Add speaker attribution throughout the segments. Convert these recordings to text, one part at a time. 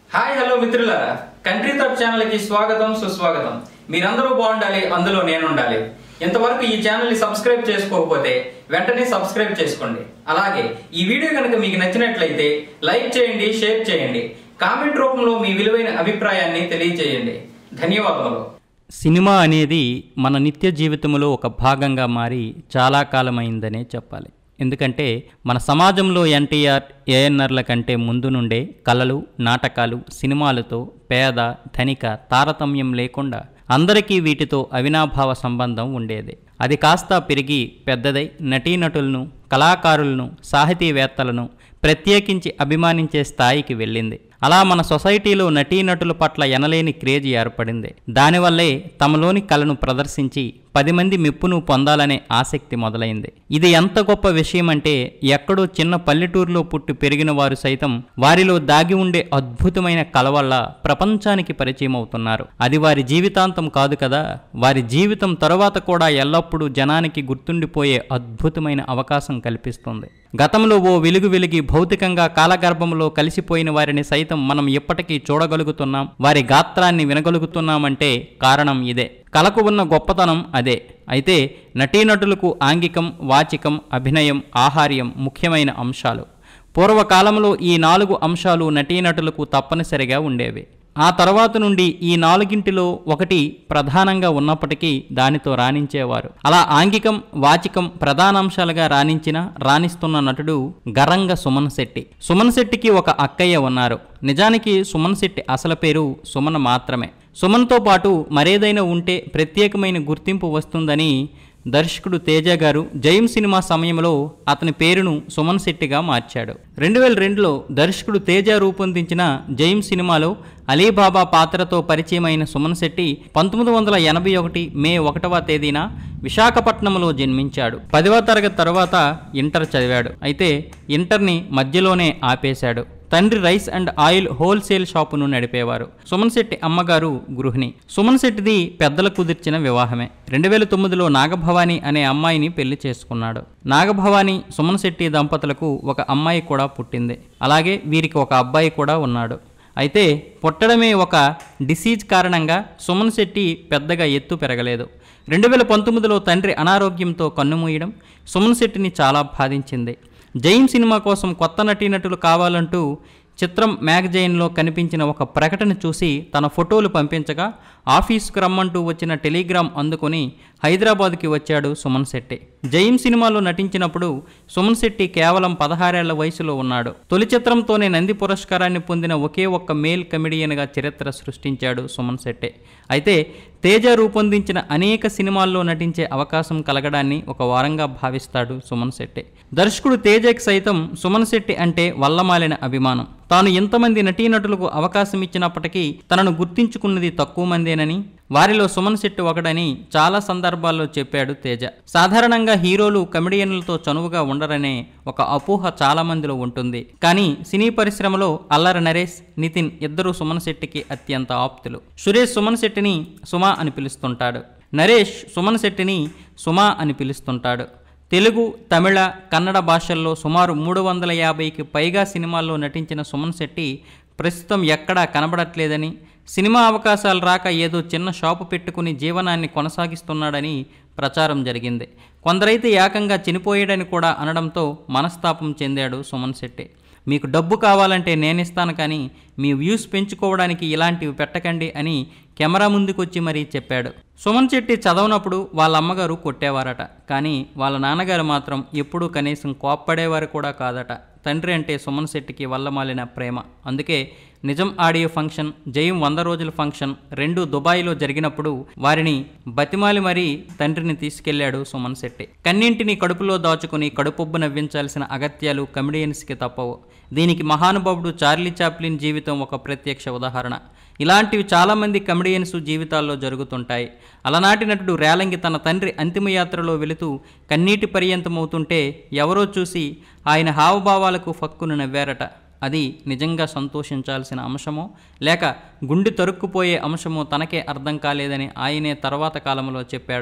Speaker 1: Hi hello మిత్రులారా Country Thoughts channel కి స్వాగతం సుస్వాగతం మీరందరూ బాగుండాలి అందులో నేను ఉండాలి ఇంతవరకు ఈ ఛానల్ ని సబ్స్క్రైబ్ చేసుకోకపోతే వెంటనే సబ్స్క్రైబ్ చేసుకోండి అలాగే ఈ వీడియో కనుక మీకు నచ్చినట్లయితే లైక్ చేయండి షేర్ చేయండి కామెంట్ రూపంలో మీ విలువైన అభిప్రాయాన్ని తెలియజేయండి ధన్యవాదములు
Speaker 2: సినిమా అనేది మన నిత్య జీవితంలో ఒక భాగంగా మారి చాలా కాలమైందనే చెప్పాలి ఎందుకంటే మన సమాజంలో ఎన్టీఆర్ ఏఎన్ఆర్ల కంటే ముందు నుండే కళలు నాటకాలు సినిమాలతో పేద ధనిక తారతమ్యం లేకుండా అందరికీ వీటితో అవినాభావ సంబంధం ఉండేది అది కాస్త పెరిగి పెద్దదై నటీనటులను కళాకారులను సాహితీవేత్తలను ప్రత్యేకించి అభిమానించే స్థాయికి వెళ్ళింది అలా మన సొసైటీలో నటీనటుల పట్ల ఎనలేని క్రేజ్ ఏర్పడింది దానివల్లే తమలోని కళను ప్రదర్శించి పది మంది మెప్పును పొందాలనే ఆసక్తి మొదలైంది ఇది ఎంత గొప్ప విషయం అంటే ఎక్కడో చిన్న పల్లెటూరులో పుట్టి పెరిగిన వారు సైతం వారిలో దాగి ఉండే అద్భుతమైన కళ వల్ల ప్రపంచానికి పరిచయం అవుతున్నారు అది వారి జీవితాంతం కాదు కదా వారి జీవితం తరువాత కూడా ఎల్లప్పుడూ జనానికి గుర్తుండిపోయే అద్భుతమైన అవకాశం కల్పిస్తుంది గతంలో ఓ వెలుగు వెలిగి భౌతికంగా కాలగర్భంలో కలిసిపోయిన వారిని సైతం మనం ఇప్పటికీ చూడగలుగుతున్నాం వారి గాత్రాన్ని వినగలుగుతున్నామంటే కారణం ఇదే కళకు ఉన్న గొప్పతనం అదే అయితే నటీనటులకు ఆంగికం వాచికం అభినయం ఆహార్యం ముఖ్యమైన అంశాలు పూర్వకాలంలో ఈ నాలుగు అంశాలు నటీనటులకు తప్పనిసరిగా ఉండేవి ఆ తర్వాత నుండి ఈ నాలుగింటిలో ఒకటి ప్రధానంగా ఉన్నప్పటికీ దానితో రాణించేవారు అలా ఆంగికం వాచికం ప్రధానాంశాలుగా రాణించిన రాణిస్తున్న నటుడు గరంగ సుమన్ శెట్టి సుమన్ శెట్టికి ఒక అక్కయ్య ఉన్నారు నిజానికి సుమన్ శెట్టి అసలు పేరు సుమన్ మాత్రమే సుమన్తో పాటు మరేదైనా ఉంటే ప్రత్యేకమైన గుర్తింపు వస్తుందని దర్శకుడు తేజ గారు జయం సినిమా సమయంలో అతని పేరును సుమన్ శెట్టిగా మార్చాడు రెండు వేల రెండులో దర్శకుడు తేజ రూపొందించిన జయం సినిమాలో అలీబాబా పాత్రతో పరిచయమైన సుమన్ శెట్టి పంతొమ్మిది వందల ఎనభై ఒకటి మే ఒకటవ తేదీన విశాఖపట్నంలో జన్మించాడు పదవ తరగతి తర్వాత ఇంటర్ చదివాడు అయితే ఇంటర్ని మధ్యలోనే ఆపేశాడు తండ్రి రైస్ అండ్ ఆయిల్ హోల్సేల్ షాపును నడిపేవారు సుమన్ శెట్టి అమ్మగారు గృహిణి సుమన్ శెట్టిది పెద్దలు కుదిర్చిన వివాహమే రెండు వేల తొమ్మిదిలో నాగభవాని అనే అమ్మాయిని పెళ్లి చేసుకున్నాడు నాగభవాని సుమన్ శెట్టి దంపతులకు ఒక అమ్మాయి కూడా పుట్టింది అలాగే వీరికి ఒక అబ్బాయి కూడా ఉన్నాడు అయితే పుట్టడమే ఒక డిసీజ్ కారణంగా సుమన్ శెట్టి పెద్దగా ఎత్తు పెరగలేదు రెండు వేల పంతొమ్మిదిలో తండ్రి అనారోగ్యంతో కన్నుమూయడం సుమన్ శెట్టిని చాలా బాధించింది జైన్ సినిమా కోసం కొత్త నటీనటులు కావాలంటూ చిత్రం మ్యాగజైన్లో కనిపించిన ఒక ప్రకటన చూసి తన ఫోటోలు పంపించగా ఆఫీస్కు రమ్మంటూ వచ్చిన టెలిగ్రామ్ అందుకొని హైదరాబాద్కి వచ్చాడు సుమన్ శెట్టి జైమ్ సినిమాలో నటించినప్పుడు సుమన్ శెట్టి కేవలం పదహారేళ్ల వయసులో ఉన్నాడు తొలి చిత్రంతోనే నంది పురస్కారాన్ని పొందిన ఒకే ఒక్క మేల్ కమెడియన్గా చరిత్ర సృష్టించాడు సుమన్ శెట్టి అయితే తేజ రూపొందించిన అనేక సినిమాల్లో నటించే అవకాశం కలగడాన్ని ఒక వారంగా భావిస్తాడు సుమన్ శెట్టి దర్శకుడు తేజకి సైతం సుమన్ శెట్టి అంటే వల్లమాలిన అభిమానం తాను ఎంతమంది నటీనటులకు అవకాశం ఇచ్చినప్పటికీ తనను గుర్తించుకున్నది తక్కువ మందేనని వారిలో సుమన్ శెట్టి ఒకడని చాలా సందర్భాల్లో చెప్పాడు తేజ సాధారణంగా హీరోలు కమెడియన్లతో చనువుగా ఉండరనే ఒక అపోహ చాలా మందిలో ఉంటుంది కానీ సినీ పరిశ్రమలో అల్లరి నరేష్ నితిన్ ఇద్దరు సుమన్ శెట్టికి అత్యంత ఆప్తులు సురేష్ సుమన్ శెట్టిని సుమా అని పిలుస్తుంటాడు నరేష్ సుమన్ శెట్టిని సుమా అని పిలుస్తుంటాడు తెలుగు తమిళ కన్నడ భాషల్లో సుమారు మూడు వందల యాభైకి పైగా సినిమాల్లో నటించిన సుమన్ శెట్టి ప్రస్తుతం ఎక్కడా కనబడట్లేదని సినిమా అవకాశాలు రాక ఏదో చిన్న షాపు పెట్టుకుని జీవనాన్ని కొనసాగిస్తున్నాడని ప్రచారం జరిగింది కొందరైతే ఏకంగా చనిపోయాడని కూడా అనడంతో మనస్తాపం చెందాడు సుమన్ శెట్టి మీకు డబ్బు కావాలంటే నేనిస్తాను కానీ మీ వ్యూస్ పెంచుకోవడానికి ఇలాంటివి పెట్టకండి అని కెమెరా ముందుకొచ్చి మరీ చెప్పాడు సుమన్ శెట్టి చదవనప్పుడు వాళ్ళ అమ్మగారు కొట్టేవారట కానీ వాళ్ళ నాన్నగారు మాత్రం ఎప్పుడూ కనీసం కోప్పడేవారు కూడా కాదట తండ్రి అంటే సుమన్ శెట్టికి వల్లమాలిన ప్రేమ అందుకే నిజం ఆడియో ఫంక్షన్ జయం వంద రోజుల ఫంక్షన్ రెండు దుబాయ్లో జరిగినప్పుడు వారిని బతిమాలి మరీ తండ్రిని తీసుకెళ్లాడు సుమన్ శెట్టి కన్నింటిని కడుపులో దాచుకుని కడుపొబ్బు నవ్వించాల్సిన అగత్యాలు కమెడియన్స్కి తప్పవు దీనికి మహానుభావుడు చార్లీ చాప్లిన్ జీవితం ఒక ప్రత్యక్ష ఉదాహరణ ఇలాంటివి చాలామంది కమెడియన్స్ జీవితాల్లో జరుగుతుంటాయి అలనాటి నటుడు రేలంగి తన తండ్రి అంతిమయాత్రలో వెళుతూ కన్నీటి పర్యంతమవుతుంటే ఎవరో చూసి ఆయన హావభావాలకు ఫక్కును నవ్వారట అది నిజంగా సంతోషించాల్సిన అంశమో లేక గుండె తరుక్కుపోయే అంశమో తనకే అర్థం కాలేదని ఆయనే తర్వాత కాలంలో చెప్పాడు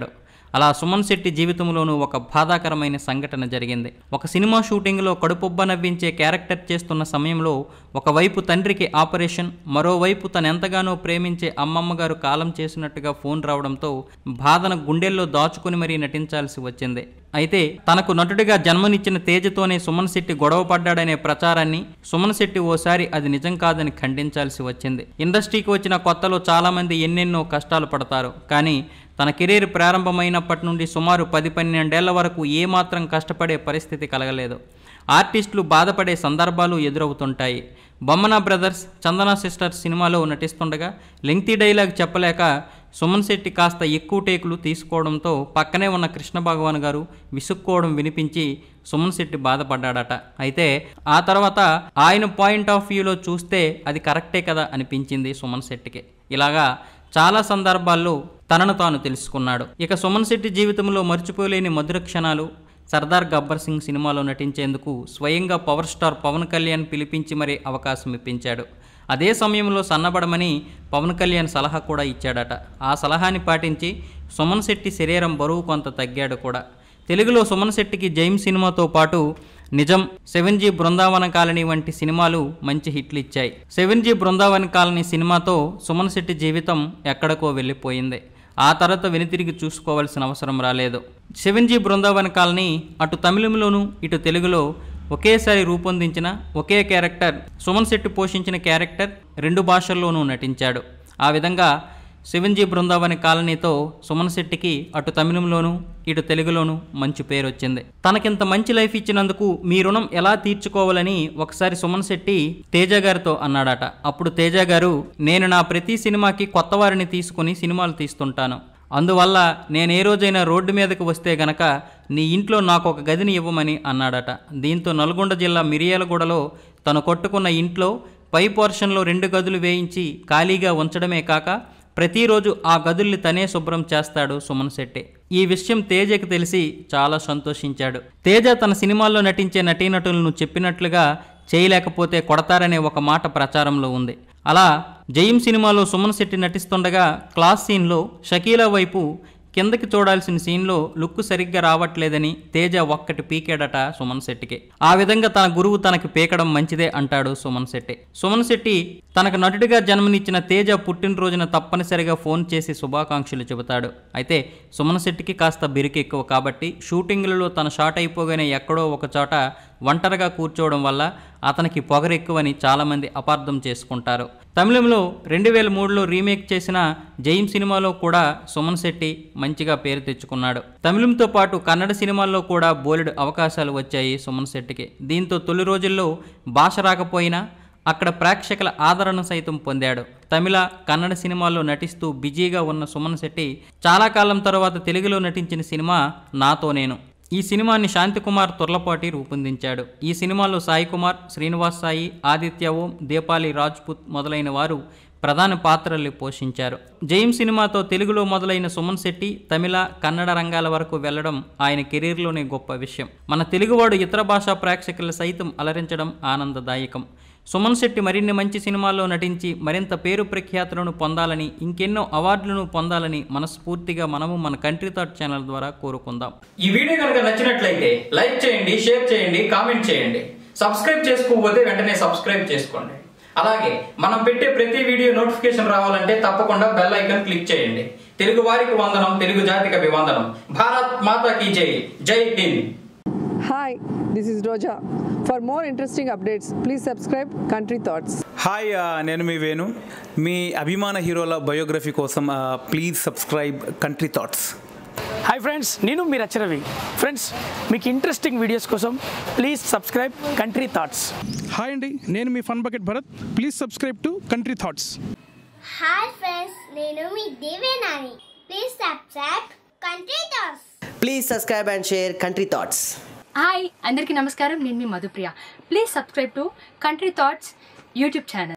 Speaker 2: అలా సుమన్ శెట్టి జీవితంలోనూ ఒక బాధాకరమైన సంఘటన జరిగింది ఒక సినిమా షూటింగ్లో కడుపుబ్బ నవ్వించే క్యారెక్టర్ చేస్తున్న సమయంలో ఒకవైపు తండ్రికి ఆపరేషన్ మరోవైపు తను ఎంతగానో ప్రేమించే అమ్మమ్మ గారు కాలం చేసినట్టుగా ఫోన్ రావడంతో బాధను గుండెల్లో దాచుకుని మరీ నటించాల్సి వచ్చింది అయితే తనకు నటుడిగా జన్మనిచ్చిన తేజతోనే సుమన్ శెట్టి గొడవ పడ్డాడనే ప్రచారాన్ని సుమన్ శెట్టి ఓసారి అది నిజం కాదని ఖండించాల్సి వచ్చింది ఇండస్ట్రీకి వచ్చిన కొత్తలో చాలామంది ఎన్నెన్నో కష్టాలు పడతారు కానీ తన కెరీర్ ప్రారంభమైనప్పటి నుండి సుమారు పది పన్నెండేళ్ల వరకు ఏమాత్రం కష్టపడే పరిస్థితి కలగలేదు ఆర్టిస్టులు బాధపడే సందర్భాలు ఎదురవుతుంటాయి బొమ్మన బ్రదర్స్ చందన సిస్టర్స్ సినిమాలో నటిస్తుండగా లెంగ్తీ డైలాగ్ చెప్పలేక సుమన్ శెట్టి కాస్త ఎక్కువ టేకులు తీసుకోవడంతో పక్కనే ఉన్న కృష్ణ భగవాన్ గారు విసుక్కోవడం వినిపించి సుమన్ శెట్టి బాధపడ్డాడట అయితే ఆ తర్వాత ఆయన పాయింట్ ఆఫ్ వ్యూలో చూస్తే అది కరెక్టే కదా అనిపించింది సుమన్ శెట్టికి ఇలాగా చాలా సందర్భాల్లో తనను తాను తెలుసుకున్నాడు ఇక సుమన్ శెట్టి జీవితంలో మర్చిపోలేని మధుర క్షణాలు సర్దార్ గబ్బర్ సింగ్ సినిమాలో నటించేందుకు స్వయంగా పవర్ స్టార్ పవన్ కళ్యాణ్ పిలిపించి మరీ అవకాశం ఇప్పించాడు అదే సమయంలో సన్నబడమని పవన్ కళ్యాణ్ సలహా కూడా ఇచ్చాడట ఆ సలహాని పాటించి సుమన్ శెట్టి శరీరం బరువు కొంత తగ్గాడు కూడా తెలుగులో సుమన్ శెట్టికి జైమ్ సినిమాతో పాటు నిజం సెవెన్ జీ బృందావన కాలనీ వంటి సినిమాలు మంచి హిట్లు ఇచ్చాయి సెవెన్ జీ బృందావన కాలనీ సినిమాతో సుమన్ శెట్టి జీవితం ఎక్కడికో వెళ్ళిపోయింది ఆ తర్వాత వెనుతిరిగి చూసుకోవాల్సిన అవసరం రాలేదు సెవెన్ జీ బృందావన కాలనీ అటు తమిళంలోనూ ఇటు తెలుగులో ఒకేసారి రూపొందించిన ఒకే క్యారెక్టర్ సుమన్ శెట్టి పోషించిన క్యారెక్టర్ రెండు భాషల్లోనూ నటించాడు ఆ విధంగా సెవెన్ జీ బృందావని కాలనీతో సుమన్ శెట్టికి అటు తమిళంలోనూ ఇటు తెలుగులోనూ మంచి పేరు వచ్చింది తనకింత మంచి లైఫ్ ఇచ్చినందుకు మీ రుణం ఎలా తీర్చుకోవాలని ఒకసారి సుమన్ శెట్టి తేజ గారితో అన్నాడట అప్పుడు తేజ గారు నేను నా ప్రతి సినిమాకి కొత్త వారిని తీసుకుని సినిమాలు తీస్తుంటాను అందువల్ల నేను ఏ రోజైనా రోడ్డు మీదకు వస్తే గనక నీ ఇంట్లో నాకు ఒక గదిని ఇవ్వమని అన్నాడట దీంతో నల్గొండ జిల్లా మిరియాలగూడలో తను కొట్టుకున్న ఇంట్లో పై పోర్షన్లో రెండు గదులు వేయించి ఖాళీగా ఉంచడమే కాక ప్రతిరోజు ఆ గదుల్ని తనే శుభ్రం చేస్తాడు సుమన్ శెట్టి ఈ విషయం తేజకి తెలిసి చాలా సంతోషించాడు తేజ తన సినిమాల్లో నటించే నటీనటులను చెప్పినట్లుగా చేయలేకపోతే కొడతారనే ఒక మాట ప్రచారంలో ఉంది అలా జయం సినిమాలో సుమన్ శెట్టి నటిస్తుండగా క్లాస్ సీన్లో షకీలా వైపు కిందకి చూడాల్సిన సీన్లో లుక్ సరిగ్గా రావట్లేదని తేజ ఒక్కటి పీకాడట సుమన్ శెట్టికి ఆ విధంగా తన గురువు తనకి పీకడం మంచిదే అంటాడు సుమన్ శెట్టి సుమన్ శెట్టి తనకు నటుడిగా జన్మనిచ్చిన తేజ పుట్టినరోజున తప్పనిసరిగా ఫోన్ చేసి శుభాకాంక్షలు చెబుతాడు అయితే సుమన్ శెట్టికి కాస్త బిరికి ఎక్కువ కాబట్టి షూటింగ్లలో తన షాట్ అయిపోగానే ఎక్కడో ఒక చోట ఒంటరిగా కూర్చోవడం వల్ల అతనికి పొగరెక్కువని చాలామంది అపార్థం చేసుకుంటారు తమిళంలో రెండు వేల మూడులో రీమేక్ చేసిన జైమ్ సినిమాలో కూడా సుమన్ శెట్టి మంచిగా పేరు తెచ్చుకున్నాడు తమిళంతో పాటు కన్నడ సినిమాల్లో కూడా బోలెడు అవకాశాలు వచ్చాయి సుమన్ శెట్టికి దీంతో తొలి రోజుల్లో భాష రాకపోయినా అక్కడ ప్రేక్షకుల ఆదరణ సైతం పొందాడు తమిళ కన్నడ సినిమాల్లో నటిస్తూ బిజీగా ఉన్న సుమన్ శెట్టి చాలా కాలం తర్వాత తెలుగులో నటించిన సినిమా నాతో నేను ఈ సినిమాని శాంతికుమార్ తుర్లపాటి రూపొందించాడు ఈ సినిమాలో సాయి కుమార్ శ్రీనివాస్ సాయి ఆదిత్య ఓం దీపాలి రాజ్పుత్ మొదలైన వారు ప్రధాన పాత్రల్ని పోషించారు జైమ్ సినిమాతో తెలుగులో మొదలైన సుమన్ శెట్టి తమిళ కన్నడ రంగాల వరకు వెళ్లడం ఆయన కెరీర్లోనే గొప్ప విషయం మన తెలుగువాడు ఇతర భాషా ప్రేక్షకులు సైతం అలరించడం ఆనందదాయకం సుమన్ శెట్టి మరిన్ని మంచి సినిమాల్లో నటించి మరింత పేరు ప్రఖ్యాతులను పొందాలని ఇంకెన్నో అవార్డులను పొందాలని మనస్ఫూర్తిగా మనము మన కంట్రీ థాట్ ఛానల్ ద్వారా కోరుకుందాం
Speaker 1: ఈ వీడియో కనుక నచ్చినట్లయితే లైక్ చేయండి షేర్ చేయండి కామెంట్ చేయండి సబ్స్క్రైబ్ చేసుకోకపోతే వెంటనే సబ్స్క్రైబ్ చేసుకోండి అలాగే మనం పెట్టే ప్రతి వీడియో నోటిఫికేషన్ రావాలంటే తప్పకుండా బెల్ ఐకాన్ క్లిక్ చేయండి తెలుగు వారికి వందనం తెలుగు జాతికి అభివందనం భారత్ మాతా కీ జై జై Hind
Speaker 3: Hi, this is Roja. For more interesting updates, please subscribe Country Thoughts.
Speaker 4: Hi ఆ, నేను మీ వేణు మీ అభిమాన హీరోల బయోగ్రఫీ కోసం ఆ, please subscribe Country Thoughts
Speaker 5: hi friends నేను మీ రచరవి ఫ్రెండ్స్ మీకు ఇంట్రెస్టింగ్ వీడియోస్ కోసం please subscribe Country Thoughts
Speaker 6: hi అండి నేను మీ Fun Bucket Bharat please subscribe to Country Thoughts
Speaker 7: hi friends నేను మీ Devenani please subscribe Country Thoughts
Speaker 8: Please subscribe and share Country Thoughts.
Speaker 9: Hi అందరికీ నమస్కారం నేను మీ Madhupriya please subscribe to Country Thoughts YouTube channel